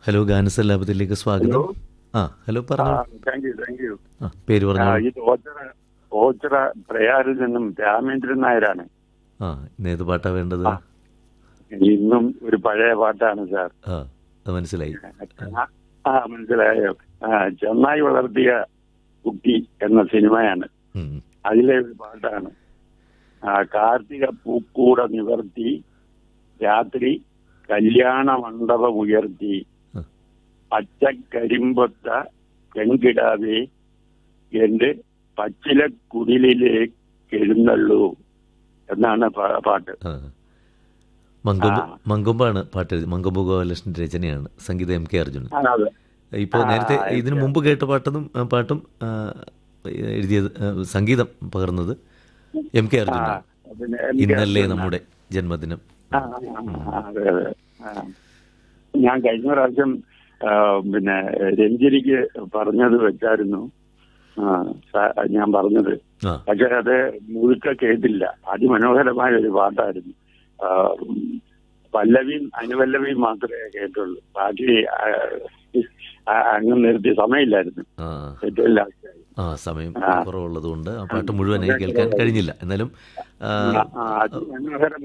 Hello ഗാനസല്ലാപത്തിലേക്ക് സ്വാഗതം hello. ആ hello പറഞ്ഞു താങ്ക് യു താങ്ക് യു ആ പേര് പറഞ്ഞു ഇത് ഓച്ചിറ ഓച്ചിറ പ്രയാറിൽ നിന്നും രാമേന്ദ്രൻ നായരാണ് ആ ഇന്ന് ഏത് പാട്ടാ വേണ്ടത് ആ. ഇന്നും ഒരു പഴയ പാട്ടാണ് സാർ ആ അത് മനസ്സിലായി ആ, ആ മനസ്സിലായോ ആ ചെന്നായി വളർത്തിയ കുട്ടി എന്ന സിനിമയാണ് ഉം. അതിലെ ഒരു പാട്ടാണ് ആ കാർത്തിക പൂക്കൂട നിവർത്തി രാത്രി കല്യാണ മണ്ഡപം ഉയർത്തി ആ. പച്ചക്കരിമ്പൊത്ത പെൺകിടാവേ എന്റെ പച്ചില കുടിലേക്ക് എഴുന്നള്ളൂ എന്നാണ് പാ- പാട്ട് ആ മങ്കൊമ്പ് ആ. മങ്കൊമ്പാണ് പാട്ട് എഴുതി മങ്കൊമ്പ് ഗോപാലകൃഷ്ണൻ്റെ രചനയാണ് സംഗീതം എം കെ അർജുനൻ ആ, അതെ ഇപ്പോൾ ആ, നേരത്തെ ആ, ഇതിനു മുമ്പ് കേട്ട പാട്ടതും ആ, പാട്ടും ആ, എഴുതിയത് ആ, സംഗീതം പകർന്നത് എം കെ അർജുനൻ പിന്നെ എം കെ ഇന്നല്ലേ അർജുനൻ. നമ്മുടെ ജന്മദിനം ആ, ആ, ആ, അതെ അതെ ആ. ഞാൻ കഴിഞ്ഞ പ്രാവശ്യം ആ, പിന്നെ രഞ്ജനിക്ക് പറഞ്ഞത് വെച്ചായിരുന്നു ആ, സ- ഞാൻ പറഞ്ഞത് ആ പക്ഷെ അത് മുഴുക്ക കേട്ടില്ല അതിമനോഹരമായ ഒരു പാട്ടായിരുന്നു ആ, ഉം, പല്ലവിയും അനുപല്ലവിയും മാത്രമേ കേട്ടുള്ളൂ ബാക്കി ആ, ആ, അങ്ങ് നിർത്തി സമയമില്ലായിരുന്നു ആ ഏറ്റവും ലാസ്റ്റ് ആയി ആ സമയം ആ. കുറവുള്ളത് കൊണ്ട് ആ പാട്ട് മുഴുവനായി കേൾക്കാൻ കഴിഞ്ഞില്ല എന്നാലും ആ, ആ, അതിമനോഹരമായ